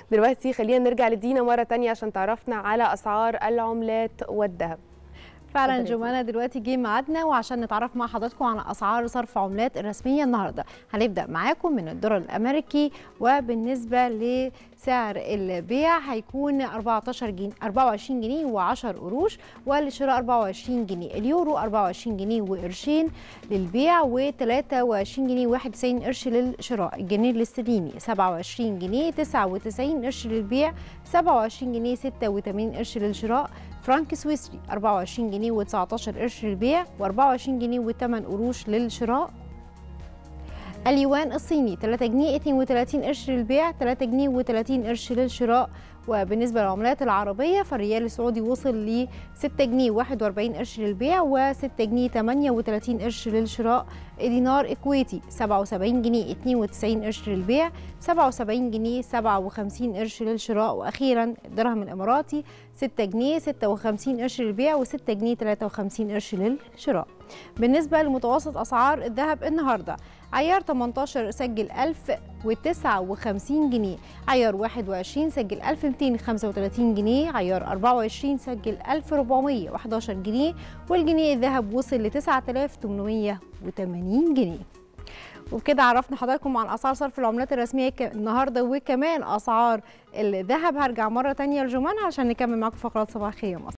دلوقتي خلينا نرجع لدينا مره تانية عشان تعرفنا على اسعار العملات والذهب فعلا اتفضلي يا جمانة دلوقتي جه ميعادنا وعشان نتعرف مع حضراتكم على اسعار صرف عملات الرسميه النهارده هنبدا معاكم من الدولار الامريكي وبالنسبه لسعر البيع هيكون 14 جنيه 24 جنيه و10 قروش والشراء 24 جنيه اليورو 24 جنيه وقرشين للبيع و23 جنيه و91 قرش للشراء الجنيه الاسترليني 27 جنيه 99 قرش للبيع 27 جنيه 86 قرش للشراء فرنك سويسري 24 جنيه و19 قرش للبيع و24 جنيه و8 قروش للشراء اليوان الصيني 3 جنيه 32 قرش للبيع 3 جنيه و30 قرش للشراء وبالنسبة للعملات العربية فالريال السعودي وصل ل 6 جنيه 41 قرش للبيع و6 جنيه 38 قرش للشراء دينار إكويتي 77 جنيه 92 قرش للبيع 77 جنيه 57 قرش للشراء وأخيرا الدرهم الإماراتي 6 جنيه 56 قرش للبيع و6 جنيه 53 قرش للشراء بالنسبة لمتوسط أسعار الذهب النهاردة عيار 18 سجل 1059 جنيه عيار 21 سجل 1235 جنيه عيار 24 سجل 1411 جنيه والجنيه الذهب وصل ل 9880 جنيه وبكده عرفنا حضراتكم عن اسعار صرف العملات الرسميه ك- النهارده وكمان اسعار الذهب هرجع مره تانية لجمان عشان نكمل معاكم فقرات صباح الخير يا مصر